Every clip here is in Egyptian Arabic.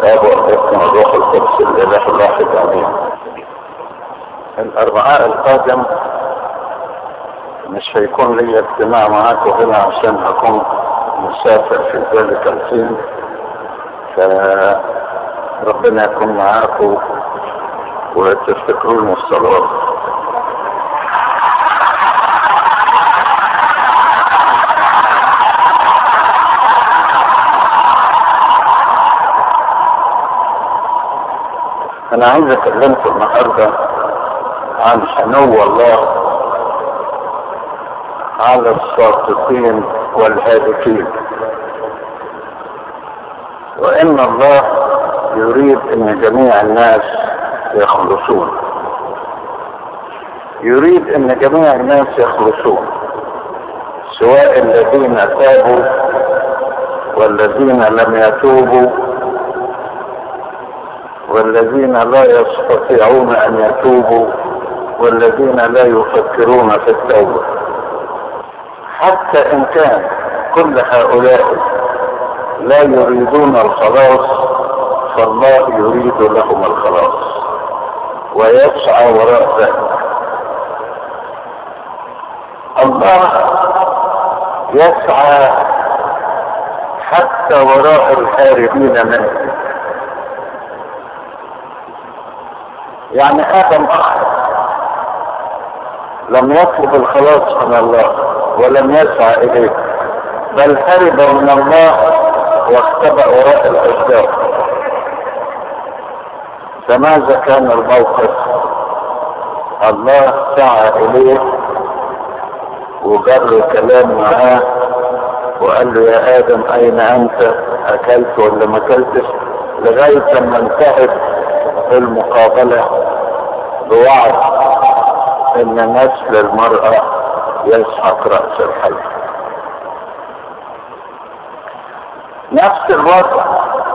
الاب والابن والروح القدس الاله الواحد امين الاربعاء القادم مش هيكون لي اجتماع معاكم هنا عشان اكون مسافر في ذلك الحين فربنا يكون معاكم وتفتكرون الصلوات انا عايز اكلمكم النهارده عن حنو الله على الصادقين والهادفين وان الله يريد ان جميع الناس يخلصون يريد ان جميع الناس يخلصون سواء الذين تابوا والذين لم يتوبوا والذين لا يستطيعون ان يتوبوا والذين لا يفكرون في التوبه حتى ان كان كل هؤلاء لا يريدون الخلاص فالله يريد لهم الخلاص ويسعى وراء ذلك الله يسعى حتى وراء الهاربين منه يعني ادم اخر لم يطلب الخلاص من الله ولم يسعى اليه بل هرب من الله واختبأ وراء الاشجار فماذا كان الموقف الله سعى اليه وجر كلام معاه وقال له يا ادم اين انت اكلت ولا ما اكلتش لغايه لما انتهت المقابله بوعد ان نسل المراه يسحق راس الحي نفس الوضع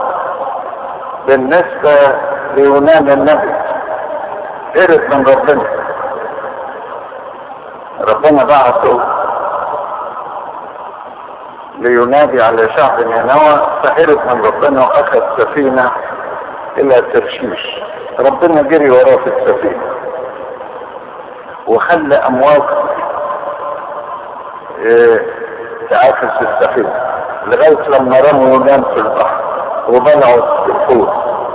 بالنسبه ليونان النبي هرب من ربنا ربنا بعثه لينادي على شعب نينوى فهرب من ربنا واخذ سفينه الى ترشيش ربنا جري وراه في السفينه وخلى امواج اه تعافس السفينه لغايه لما رموا يونان في البحر وبلعوا الحوت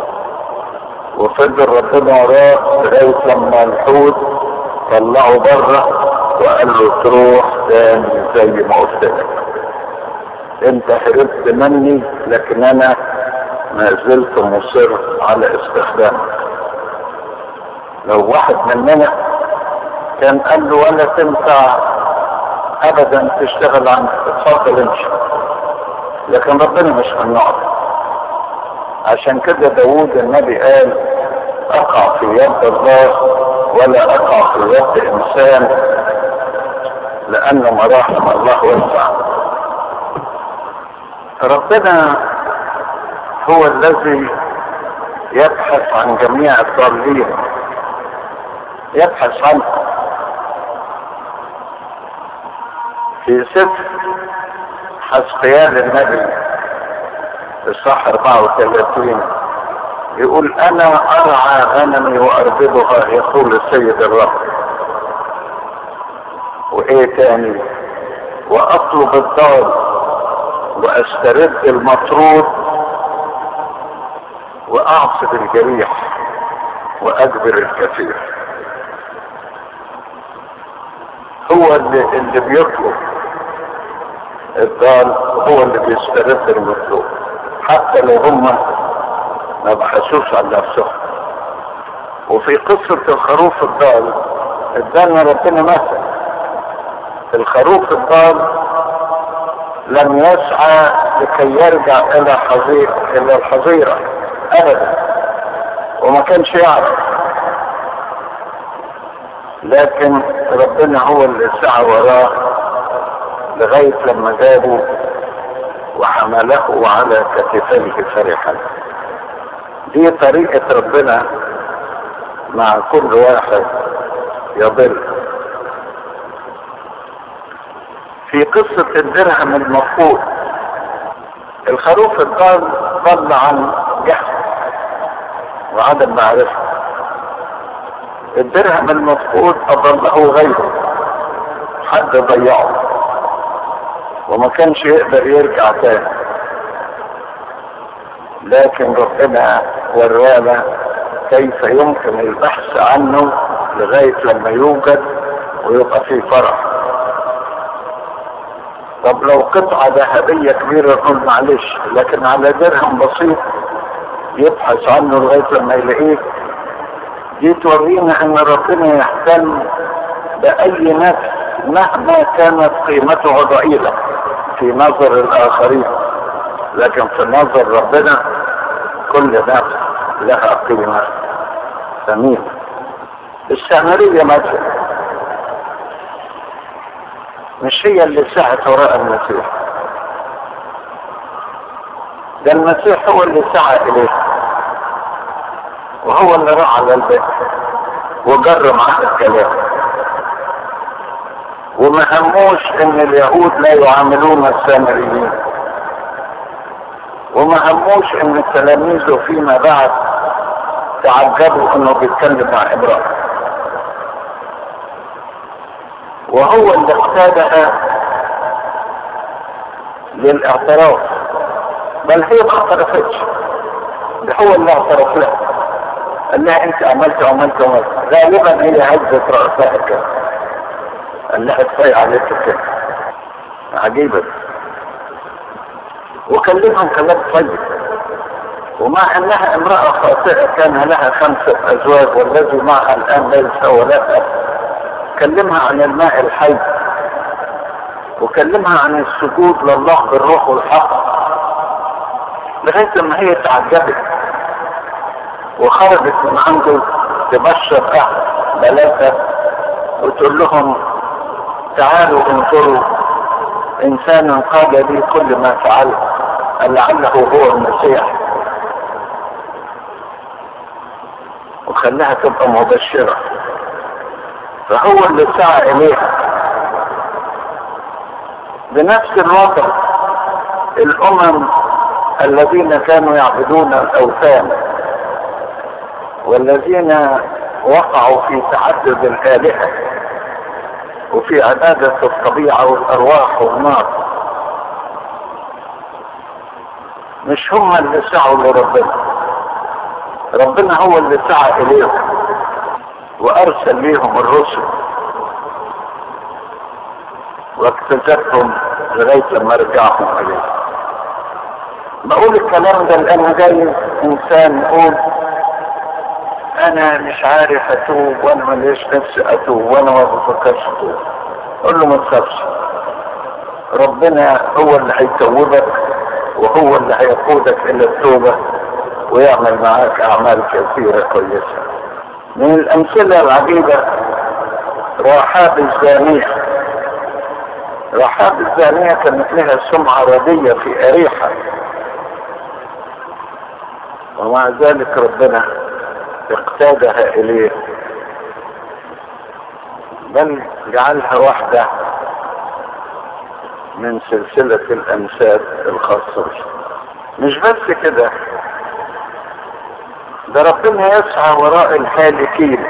وفضل ربنا وراه لغايه لما الحوت طلعوا بره وقال له تروح تاني زي ما قلت لك انت هربت مني لكن انا ما زلت مصر على استخدامك لو واحد مننا كان قال له ولا تنفع ابدا تشتغل عن اتفضل امشي لكن ربنا مش من النوع ده عشان كده داوود النبي قال اقع في يد الله ولا اقع في يد انسان لان مراحم الله وسع ربنا هو الذي يبحث عن جميع الضالين يبحث عنه في سفر حسقيال النبي الصح 34 يقول انا ارعى غنمي واربضها يقول السيد الرب وايه تاني واطلب الضال واسترد المطرود واعصب الجريح واجبر الكثير هو اللي, اللي بيطلب الضال هو اللي بيسترد المطلوب حتى لو هم ما بحثوش عن نفسهم وفي قصة الخروف الضال ادانا ربنا مثل الخروف الضال لم يسعى لكي يرجع الى حظيرة الى الحظيرة ابدا وما كانش يعرف لكن ربنا هو اللي سعى وراه لغاية لما جابه وحمله على كتفيه فرحا دي طريقة ربنا مع كل واحد يضل في قصة الدرهم المفقود الخروف الضال ضل عن جهل وعدم معرفة الدرهم المفقود أضله غيره حد ضيعه وما كانش يقدر يرجع تاني لكن ربنا ورانا كيف يمكن البحث عنه لغاية لما يوجد ويبقى فيه فرح طب لو قطعة ذهبية كبيرة نقول معلش لكن على درهم بسيط يبحث عنه لغاية لما يلاقيه دي تورينا ان ربنا يهتم بأي نفس مهما كانت قيمته ضئيلة في نظر الآخرين لكن في نظر ربنا كل نفس لها قيمة ثمينة السامرية مثلا مش هي اللي سعت وراء المسيح ده المسيح هو اللي سعى اليه وهو اللي راح على البيت وجر معاه الكلام وما هموش ان اليهود لا يعاملون السامريين وما هموش ان تلاميذه فيما بعد تعجبوا انه بيتكلم مع ابراهيم وهو اللي اقتادها للاعتراف بل هي ما اعترفتش ده هو اللي اعترف لها قال لها انت عملت عملت عملت غالبا هي هزت رأسها كده قال لها كفايه عليك كده عجيبة وكلمهم كلام طيب ومع انها امرأة خاطئة كان لها خمسة ازواج والذي معها الان ليس ولها كلمها عن الماء الحي وكلمها عن السجود لله بالروح والحق لغاية لما هي تعجبت وخرجت من عنده تبشر اهل بلادها وتقول لهم تعالوا انظروا انسانا قال لي كل ما فعلت لعله هو المسيح وخلاها تبقى مبشرة فهو اللي سعى اليها بنفس الوضع الامم الذين كانوا يعبدون الاوثان والذين وقعوا في تعدد الالهه وفي عباده الطبيعه والارواح والنار مش هم اللي سعوا لربنا ربنا هو اللي سعى اليهم وارسل ليهم الرسل واكتشفهم لغايه لما رجعهم اليه بقول الكلام ده لان جاي انسان يقول انا مش عارف اتوب وانا ماليش نفسي اتوب وانا ما بفكرش اتوب قول له ما تخافش ربنا هو اللي هيتوبك وهو اللي هيقودك الى التوبه ويعمل معاك اعمال كثيره كويسه من الامثله العجيبه رحاب الزانيه رحاب الزانيه كانت لها سمعه رديه في اريحه ومع ذلك ربنا اقتادها اليه بل جعلها واحدة من سلسلة الامثال الخاصة بها مش بس كده ده ربنا يسعى وراء الهالكين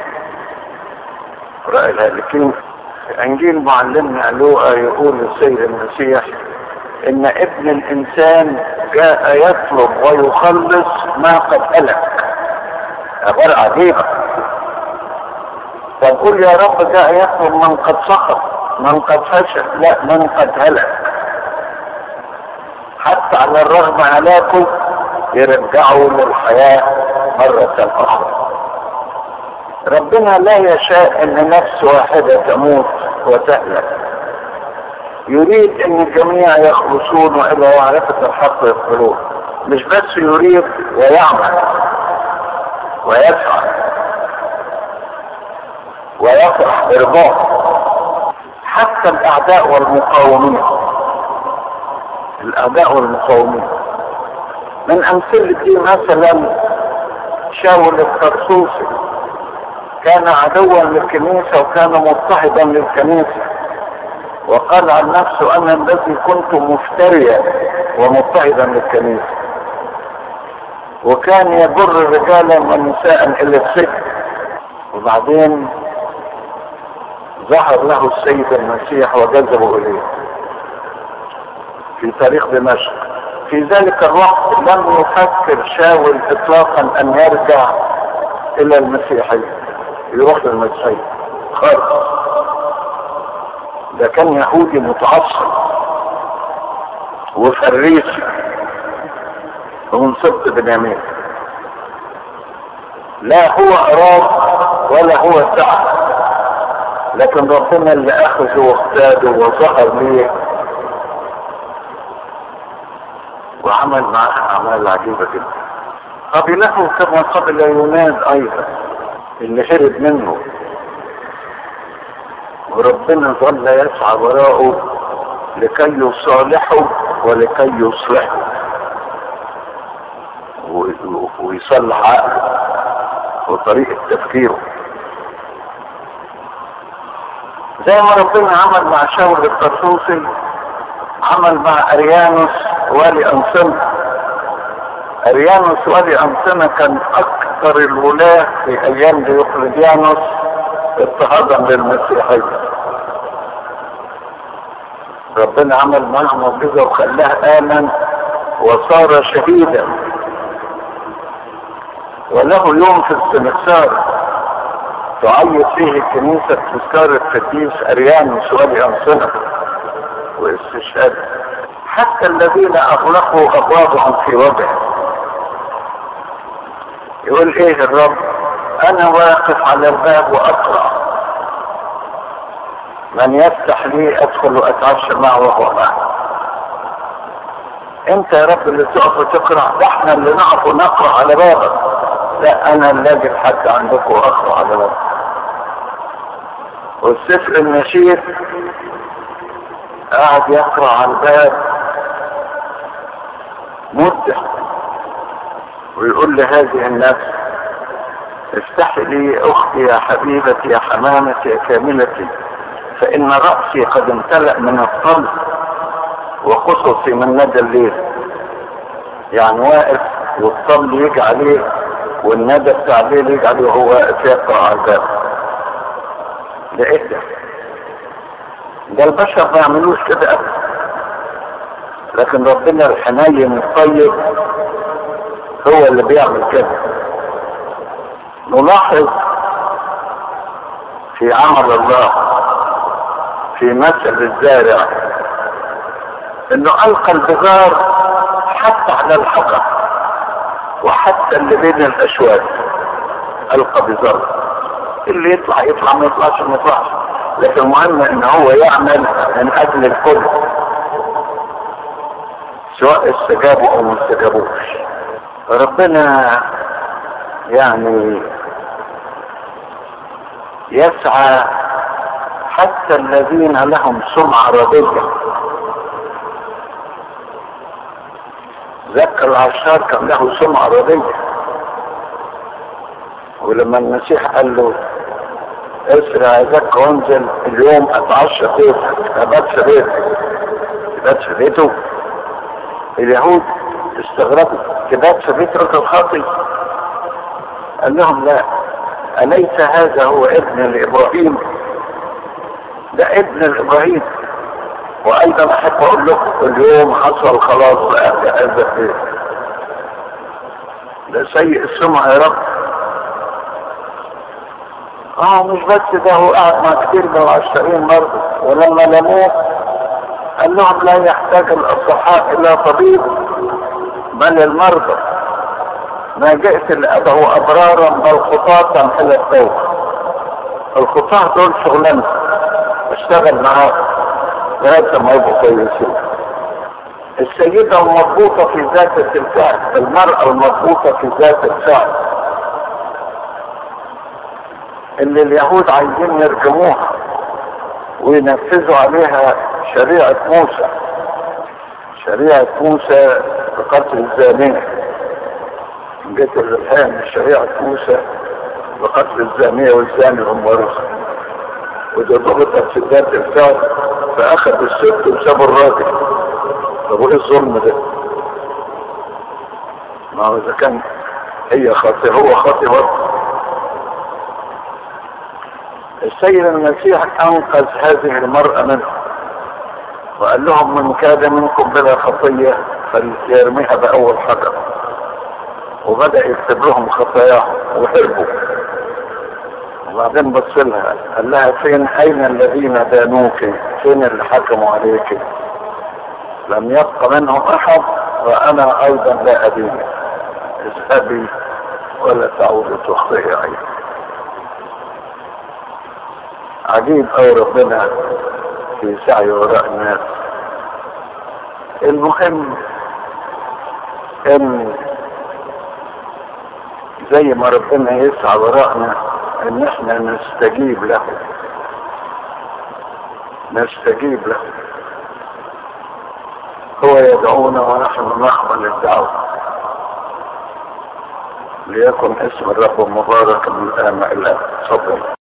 وراء الهالكين في انجيل معلمنا لوقا يقول السيد المسيح ان ابن الانسان جاء يطلب ويخلص ما قد هلك عبارة عجيبة طب قول يا رب جاء يطلب من قد سقط من قد فشل لا من قد هلك حتى على الرغم هلاكه يرجعوا للحياة مرة أخرى ربنا لا يشاء ان نفس واحدة تموت وتهلك يريد ان الجميع يخلصون والى معرفة الحق يدخلون مش بس يريد ويعمل ويسعى ويفرح برضاه حتى الاعداء والمقاومين الاعداء والمقاومين من امثلة دي مثلا شاول الطرسوسي كان عدوا للكنيسة وكان مضطهدا للكنيسة وقال عن نفسه انا الذي كنت مفتريا ومضطهدا للكنيسة وكان يجر رجالا ونساء الى السجن وبعدين ظهر له السيد المسيح وجذبه اليه في طريق دمشق في ذلك الوقت لم يفكر شاول اطلاقا ان يرجع الى المسيحية يروح للمسيحية خالص ده كان يهودي متعصب وفريسي ومن سبط بنيامين لا هو اراد ولا هو سعى لكن ربنا اللي اخذه واختاده وظهر ليه وعمل معاه اعمال عجيبه جدا قبله كما قبل يونان ايضا اللي هرب منه وربنا ظل يسعى وراءه لكي يصالحه ولكي يصلحه ويصلح عقله وطريقة تفكيره زي ما ربنا عمل مع شاول الطرسوسي عمل مع اريانوس والي انصنة اريانوس والي انصنة كان اكثر الولاة في ايام ديوقليديانوس اضطهادا للمسيحية ربنا عمل معه معجزة وخلاه آمن وصار شهيدا وله يوم في السمسار تعيد فيه الكنيسة تذكار القديس أريانوس ولي أنصنة واستشهاد حتى الذين أغلقوا أبوابهم في وجهه يقول إيه الرب أنا واقف على الباب وأقرأ من يفتح لي أدخل وأتعشى معه وهو معه أنت يا رب اللي تقف وتقرأ ده احنا اللي نقف ونقرأ على بابك لا أنا اللي أجي لحد عندكم وأقرأ على بابك والسفر النشيد قاعد يقرأ على الباب مدة ويقول لهذه النفس افتحي لي اختي يا حبيبتي يا حمامتي يا كاملتي فان رأسي قد امتلأ من الطل وقصصي من ندى الليل يعني واقف والطل يجي عليه والندى بتاع الليل يجي عليه وهو واقف يقرأ على الباب ده ايه ده ده البشر ما يعملوش كده ابدا لكن ربنا الحنين الطيب هو اللي بيعمل كده نلاحظ في عمل الله في مثل الزارع انه القى البذار حتى على الحجر وحتى اللي بين الاشواك القى بذار اللي يطلع يطلع ما يطلعش ما يطلعش لكن المهم ان هو يعمل من اجل الكل سواء استجابوا او ما استجابوش ربنا يعني يسعى حتى الذين لهم سمعة ردية ذكر العشار كان له سمعة ردية ولما المسيح قال له اسرع ذاك وانزل اليوم اتعشى بيتك ابات في بيتك تبات في بيته اليهود استغربوا تبات في بيت رجل خاطي قال لهم لا أليس هذا هو ابن لإبراهيم ده ابن لإبراهيم وأيضا أحب أقول لكم اليوم حصل خلاص بقى في هذا البيت ده سيء السمعة يا رب اه مش بس ده هو قاعد مع كتير من العشرين مرضى ولما لموه قال لهم لا يحتاج الاصحاء الى طبيب بل المرضى ما جئت لأدعو أبرارا بل خطاة إلى التوبة الخطاة دول شغلانة اشتغل معاهم لغاية ما يبقوا كويسين السيدة المضبوطة في ذات الفعل المرأة المضبوطة في ذات الفعل اللي اليهود عايزين يرجموها وينفذوا عليها شريعة موسى شريعة موسى بقتل الزانية جت الرحام من شريعة موسى بقتل الزانية والزاني هم ورثة وده ضغطت في ذات الفعل فأخذ الست وسابوا الراجل طب وايه الظلم ده؟ ما هو إذا كان هي خاطئة هو خاطئ برضه السيد المسيح انقذ هذه المرأة منه وقال لهم من كان منكم بلا خطية فليرميها بأول حجر وبدأ يكتب لهم خطاياهم وهربوا وبعدين بص لها قال لها فين أين الذين دانوك فين اللي حكموا عليك لم يبق منهم أحد وأنا أيضا لا أدين اذهبي ولا تعودي تخطئي عيني عجيب أو ربنا في سعي وراء الناس المهم ان زي ما ربنا يسعى وراءنا ان احنا نستجيب له نستجيب له هو يدعونا ونحن نقبل الدعوة ليكن اسم الرب مبارك من الآن إلى تفضل